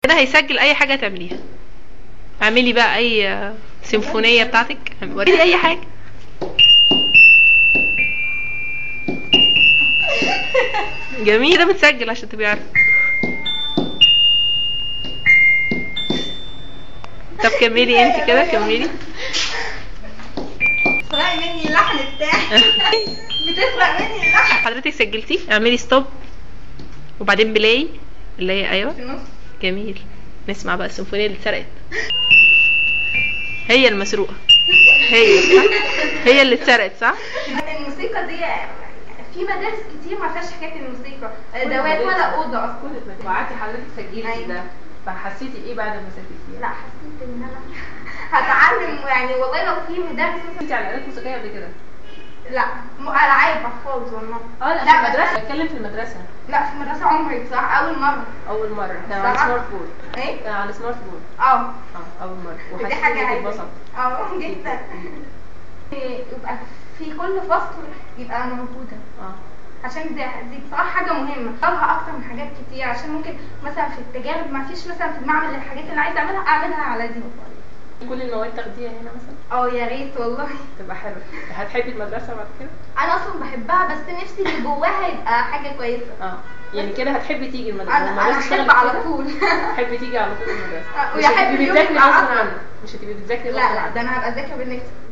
كده هيسجل اي حاجه تعمليها اعملي بقى اي آه، سيمفونيه بتاعتك وريني اي حاجه جميل ده بتسجل عشان تبقي عارفه طب كملي انت كده كملي بتسرق مني اللحن بتاعي بتسرق مني اللحن حضرتك سجلتي اعملي ستوب وبعدين بلاي اللي هي ايوه في النص جميل نسمع بقى السيمفونيه اللي اتسرقت هي المسروقه هي صح هي اللي اتسرقت صح الموسيقى دي في مدارس كتير ما فيهاش حكايه الموسيقى دوات ولا اوضه اصلا كل مجموعاتي حضرتك سجلتي أيوة. ده فحسيتي بايه بعد ما سجلتيه؟ لا حسيت ان انا هتعلم يعني والله لو في مدرس مثلا انت على آلات موسيقية قبل كده؟ لا م- العاب اطفال والله اه لا, لا، في المدرسة بتكلم في المدرسة لا في المدرسه عمري بصراحه اول مره أول مرة كان على بصراحة. سمارت فون ايه كان على سمارت فون اه اه أول مرة دي وحسيت حاجه إنك عادية. اتبسطت اه جدا يبقى في كل فصل يبقى انا موجوده اه عشان دي, دي بصراحه حاجه مهمه طالها اكتر من حاجات كتير عشان ممكن مثلا في التجارب ما فيش مثلا في المعمل الحاجات اللي عايزه اعملها اعملها على دي كل المواد تاخديها هنا مثلا اه يا ريت والله تبقى حلوة هتحبي المدرسة بعد كده؟ انا اصلا بحبها بس نفسي اللي جواها يبقى حاجه كويسه اه يعني كده هتحبي تيجي المدرسة انا المدرسة انا اشتغلت احب على كده؟ طول تحبي تيجي على طول المدرسة آه، مش ويحب هتبقي اليوم بتذاكري يبقى غصب أصلاً. عنك مش هتبقي بتذاكري غصب لا لا عنك ده انا هبقى اذاكر بالنفس